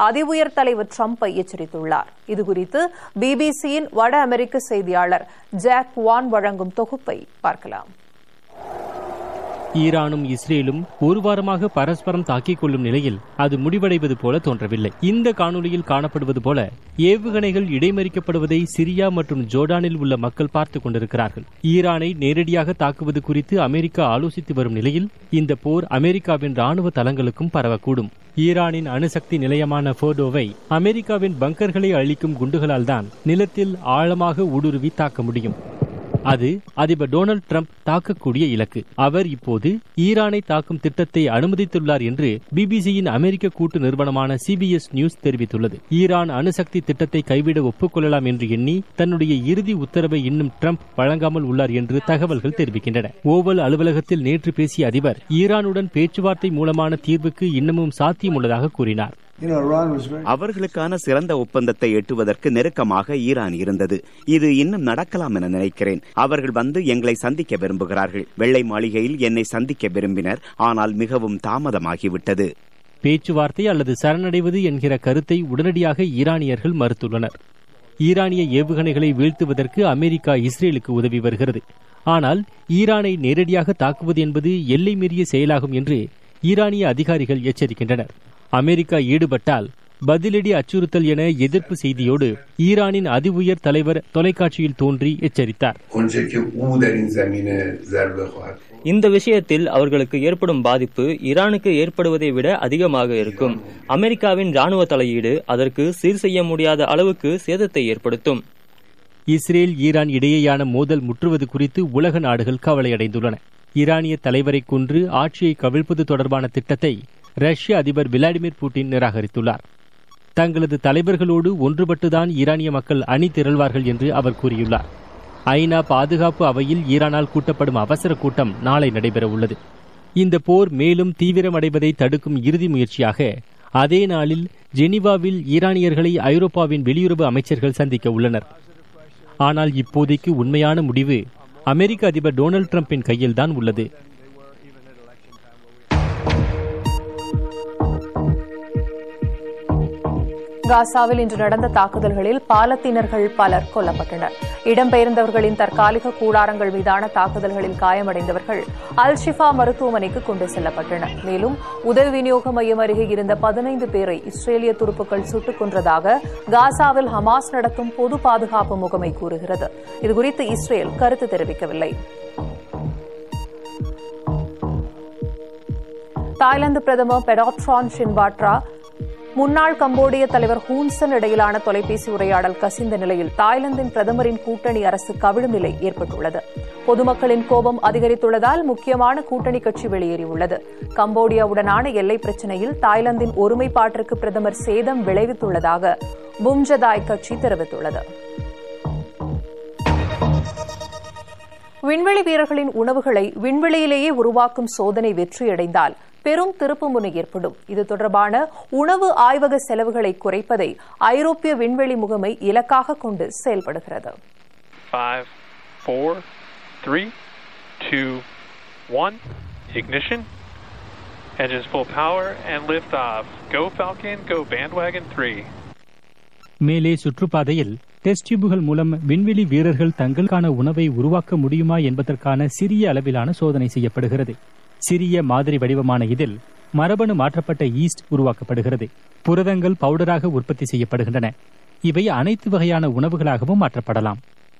அதிஉயர் தலைவர் டிரம்பை எச்சரித்துள்ளார் இதுகுறித்து பிபிசியின் வட அமெரிக்க செய்தியாளர் ஜாக் வான் வழங்கும் தொகுப்பை பார்க்கலாம் ஈரானும் இஸ்ரேலும் ஒரு வாரமாக பரஸ்பரம் தாக்கிக் கொள்ளும் நிலையில் அது முடிவடைவது போல தோன்றவில்லை இந்த காணொலியில் காணப்படுவது போல ஏவுகணைகள் இடைமறிக்கப்படுவதை சிரியா மற்றும் ஜோர்டானில் உள்ள மக்கள் பார்த்துக் கொண்டிருக்கிறார்கள் ஈரானை நேரடியாக தாக்குவது குறித்து அமெரிக்கா ஆலோசித்து வரும் நிலையில் இந்த போர் அமெரிக்காவின் ராணுவ தளங்களுக்கும் பரவக்கூடும் ஈரானின் அணுசக்தி நிலையமான போர்டோவை அமெரிக்காவின் பங்கர்களை அழிக்கும் குண்டுகளால் தான் நிலத்தில் ஆழமாக ஊடுருவி தாக்க முடியும் அது அதிபர் டொனால்டு டிரம்ப் தாக்கக்கூடிய இலக்கு அவர் இப்போது ஈரானை தாக்கும் திட்டத்தை அனுமதித்துள்ளார் என்று பிபிசியின் அமெரிக்க கூட்டு நிறுவனமான சிபிஎஸ் நியூஸ் தெரிவித்துள்ளது ஈரான் அணுசக்தி திட்டத்தை கைவிட ஒப்புக்கொள்ளலாம் என்று எண்ணி தன்னுடைய இறுதி உத்தரவை இன்னும் டிரம்ப் வழங்காமல் உள்ளார் என்று தகவல்கள் தெரிவிக்கின்றன ஓவல் அலுவலகத்தில் நேற்று பேசிய அதிபர் ஈரானுடன் பேச்சுவார்த்தை மூலமான தீர்வுக்கு இன்னமும் சாத்தியம் உள்ளதாக கூறினார் அவர்களுக்கான சிறந்த ஒப்பந்தத்தை எட்டுவதற்கு நெருக்கமாக ஈரான் இருந்தது இது இன்னும் நடக்கலாம் என நினைக்கிறேன் அவர்கள் வந்து எங்களை சந்திக்க விரும்புகிறார்கள் வெள்ளை மாளிகையில் என்னை சந்திக்க விரும்பினர் ஆனால் மிகவும் தாமதமாகிவிட்டது பேச்சுவார்த்தை அல்லது சரணடைவது என்கிற கருத்தை உடனடியாக ஈரானியர்கள் மறுத்துள்ளனர் ஈரானிய ஏவுகணைகளை வீழ்த்துவதற்கு அமெரிக்கா இஸ்ரேலுக்கு உதவி வருகிறது ஆனால் ஈரானை நேரடியாக தாக்குவது என்பது எல்லை மீறிய செயலாகும் என்று ஈரானிய அதிகாரிகள் எச்சரிக்கின்றனர் அமெரிக்கா ஈடுபட்டால் பதிலடி அச்சுறுத்தல் என எதிர்ப்பு செய்தியோடு ஈரானின் அதி உயர் தலைவர் தொலைக்காட்சியில் தோன்றி எச்சரித்தார் இந்த விஷயத்தில் அவர்களுக்கு ஏற்படும் பாதிப்பு ஈரானுக்கு ஏற்படுவதை விட அதிகமாக இருக்கும் அமெரிக்காவின் ராணுவ தலையீடு அதற்கு சீர் செய்ய முடியாத அளவுக்கு சேதத்தை ஏற்படுத்தும் இஸ்ரேல் ஈரான் இடையேயான மோதல் முற்றுவது குறித்து உலக நாடுகள் கவலையடைந்துள்ளன ஈரானிய தலைவரை கொன்று ஆட்சியை கவிழ்ப்பது தொடர்பான திட்டத்தை ரஷ்ய அதிபர் விளாடிமிர் புட்டின் நிராகரித்துள்ளார் தங்களது தலைவர்களோடு ஒன்றுபட்டுதான் ஈரானிய மக்கள் அணி திரள்வார்கள் என்று அவர் கூறியுள்ளார் ஐநா பாதுகாப்பு அவையில் ஈரானால் கூட்டப்படும் அவசர கூட்டம் நாளை நடைபெற உள்ளது இந்த போர் மேலும் தீவிரமடைவதை தடுக்கும் இறுதி முயற்சியாக அதே நாளில் ஜெனீவாவில் ஈரானியர்களை ஐரோப்பாவின் வெளியுறவு அமைச்சர்கள் சந்திக்க உள்ளனர் ஆனால் இப்போதைக்கு உண்மையான முடிவு அமெரிக்க அதிபர் டொனால்டு டிரம்பின் கையில்தான் உள்ளது காசாவில் இன்று நடந்த தாக்குதல்களில் பாலத்தினர்கள் பலர் கொல்லப்பட்டனர் இடம்பெயர்ந்தவர்களின் தற்காலிக கூடாரங்கள் மீதான தாக்குதல்களில் காயமடைந்தவர்கள் அல் ஷிஃபா மருத்துவமனைக்கு கொண்டு செல்லப்பட்டனர் மேலும் உதவி விநியோக மையம் அருகே இருந்த பதினைந்து பேரை இஸ்ரேலிய துருப்புக்கள் சுட்டுக் கொன்றதாக காசாவில் ஹமாஸ் நடத்தும் பொது பாதுகாப்பு முகமை கூறுகிறது இதுகுறித்து இஸ்ரேல் கருத்து தெரிவிக்கவில்லை தாய்லாந்து பிரதமர் பெடாட்ரான் ஷின்பாட்ரா முன்னாள் கம்போடிய தலைவர் ஹூன்சன் இடையிலான தொலைபேசி உரையாடல் கசிந்த நிலையில் தாய்லாந்தின் பிரதமரின் கூட்டணி அரசு கவிழும் நிலை ஏற்பட்டுள்ளது பொதுமக்களின் கோபம் அதிகரித்துள்ளதால் முக்கியமான கூட்டணி கட்சி வெளியேறியுள்ளது கம்போடியாவுடனான எல்லை பிரச்சினையில் தாய்லாந்தின் ஒருமைப்பாட்டிற்கு பிரதமர் சேதம் விளைவித்துள்ளதாக பும்ஜதாய் கட்சி தெரிவித்துள்ளது விண்வெளி வீரர்களின் உணவுகளை விண்வெளியிலேயே உருவாக்கும் சோதனை வெற்றியடைந்தால் பெரும் திருப்புமுனை ஏற்படும் இது தொடர்பான உணவு ஆய்வக செலவுகளை குறைப்பதை ஐரோப்பிய விண்வெளி முகமை இலக்காக கொண்டு செயல்படுகிறது Engines full power and lift off. Go Falcon, go Bandwagon 3. மேலே சுற்றுப்பாதையில் டெஸ்ட் டியூபுகள் மூலம் விண்வெளி வீரர்கள் தங்களுக்கான உணவை உருவாக்க முடியுமா என்பதற்கான சிறிய அளவிலான சோதனை செய்யப்படுகிறது சிறிய மாதிரி வடிவமான இதில் மரபணு மாற்றப்பட்ட ஈஸ்ட் உருவாக்கப்படுகிறது புரதங்கள் பவுடராக உற்பத்தி செய்யப்படுகின்றன இவை அனைத்து வகையான உணவுகளாகவும் மாற்றப்படலாம்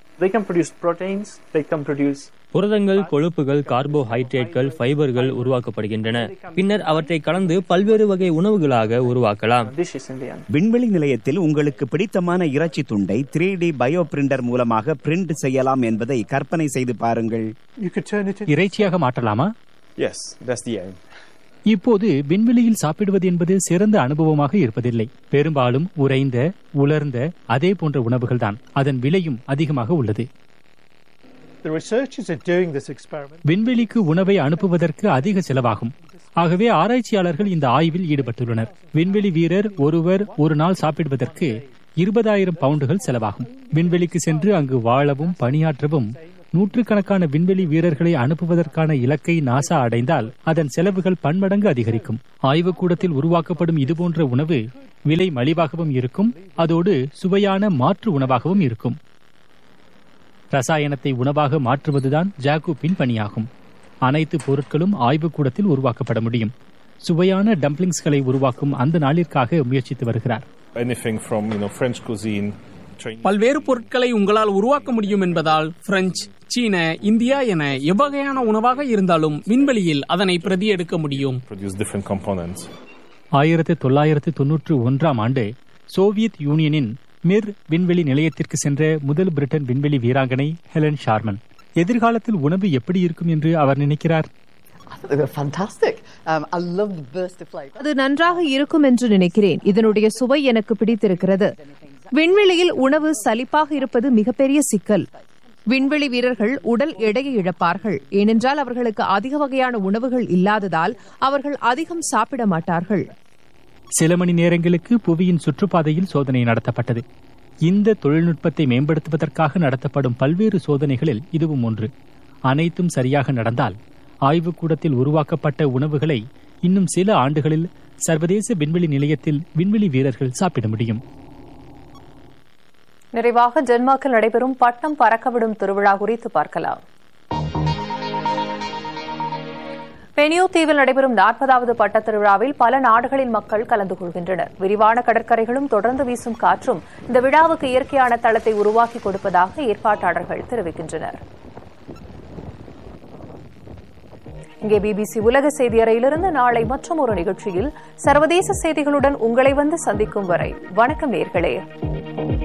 புரதங்கள் கொழுப்புகள் கார்போஹைட்ரேட்கள் ஃபைபர்கள் உருவாக்கப்படுகின்றன பின்னர் அவற்றை கலந்து பல்வேறு வகை உணவுகளாக உருவாக்கலாம் விண்வெளி நிலையத்தில் உங்களுக்கு பிடித்தமான இறைச்சி துண்டை த்ரீ டி பயோ பிரிண்டர் மூலமாக பிரிண்ட் செய்யலாம் என்பதை கற்பனை செய்து பாருங்கள் இறைச்சியாக மாற்றலாமா Yes, that's the aim. இப்போது விண்வெளியில் சாப்பிடுவது என்பது சிறந்த அனுபவமாக இருப்பதில்லை பெரும்பாலும் உறைந்த உலர்ந்த அதே போன்ற உணவுகள் தான் அதன் விலையும் அதிகமாக உள்ளது விண்வெளிக்கு உணவை அனுப்புவதற்கு அதிக செலவாகும் ஆகவே ஆராய்ச்சியாளர்கள் இந்த ஆய்வில் ஈடுபட்டுள்ளனர் விண்வெளி வீரர் ஒருவர் ஒரு நாள் சாப்பிடுவதற்கு இருபதாயிரம் பவுண்டுகள் செலவாகும் விண்வெளிக்கு சென்று அங்கு வாழவும் பணியாற்றவும் நூற்றுக்கணக்கான விண்வெளி வீரர்களை அனுப்புவதற்கான இலக்கை நாசா அடைந்தால் அதன் செலவுகள் பன்மடங்கு அதிகரிக்கும் ஆய்வுக்கூடத்தில் உருவாக்கப்படும் இதுபோன்ற உணவு விலை மலிவாகவும் இருக்கும் அதோடு சுவையான மாற்று உணவாகவும் இருக்கும் ரசாயனத்தை உணவாக மாற்றுவதுதான் ஜாக்கூப்பின் பணியாகும் அனைத்து பொருட்களும் ஆய்வுக்கூடத்தில் உருவாக்கப்பட முடியும் சுவையான டம்ப்ளிங்ஸ்களை உருவாக்கும் அந்த நாளிற்காக முயற்சித்து வருகிறார் Anything from you know French cuisine, Chinese. பல்வேறு பொருட்களை உங்களால் உருவாக்க முடியும் என்பதால் பிரெஞ்சு சீன இந்தியா என எவ்வகையான உணவாக இருந்தாலும் விண்வெளியில் அதனை பிரதி எடுக்க முடியும் produce different components. ஆயிரத்து தொள்ளாயிரத்து தொன்னூற்று ஒன்றாம் ஆண்டு சோவியத் யூனியனின் மிர் விண்வெளி நிலையத்திற்கு சென்ற முதல் பிரிட்டன் விண்வெளி வீராங்கனை ஹெலன் ஷார்மன் எதிர்காலத்தில் உணவு எப்படி இருக்கும் என்று அவர் நினைக்கிறார் They were fantastic. Um, I love the burst of flavour. அது நன்றாக இருக்கும் என்று நினைக்கிறேன் இதனுடைய சுவை எனக்கு பிடித்திருக்கிறது விண்வெளியில் உணவு சலிப்பாக இருப்பது மிகப்பெரிய சிக்கல் விண்வெளி வீரர்கள் உடல் எடையை இழப்பார்கள் ஏனென்றால் அவர்களுக்கு அதிக வகையான உணவுகள் இல்லாததால் அவர்கள் அதிகம் சாப்பிட மாட்டார்கள் சில மணி நேரங்களுக்கு புவியின் சுற்றுப்பாதையில் சோதனை நடத்தப்பட்டது இந்த தொழில்நுட்பத்தை மேம்படுத்துவதற்காக நடத்தப்படும் பல்வேறு சோதனைகளில் இதுவும் ஒன்று அனைத்தும் சரியாக நடந்தால் ஆய்வுக்கூடத்தில் உருவாக்கப்பட்ட உணவுகளை இன்னும் சில ஆண்டுகளில் சர்வதேச விண்வெளி நிலையத்தில் விண்வெளி வீரர்கள் சாப்பிட முடியும் நிறைவாக டென்மார்க்கில் நடைபெறும் பட்டம் பறக்கவிடும் திருவிழா குறித்து பார்க்கலாம் பெனியோ தீவில் நடைபெறும் நாற்பதாவது பட்டத் திருவிழாவில் பல நாடுகளின் மக்கள் கலந்து கொள்கின்றனர் விரிவான கடற்கரைகளும் தொடர்ந்து வீசும் காற்றும் இந்த விழாவுக்கு இயற்கையான தளத்தை உருவாக்கி கொடுப்பதாக ஏற்பாட்டாளர்கள் தெரிவிக்கின்றனர் இங்கே பிபிசி உலக செய்தி அறையிலிருந்து நாளை மற்றும் ஒரு நிகழ்ச்சியில் சர்வதேச செய்திகளுடன் உங்களை வந்து சந்திக்கும் வரை வணக்கம் நேர்களே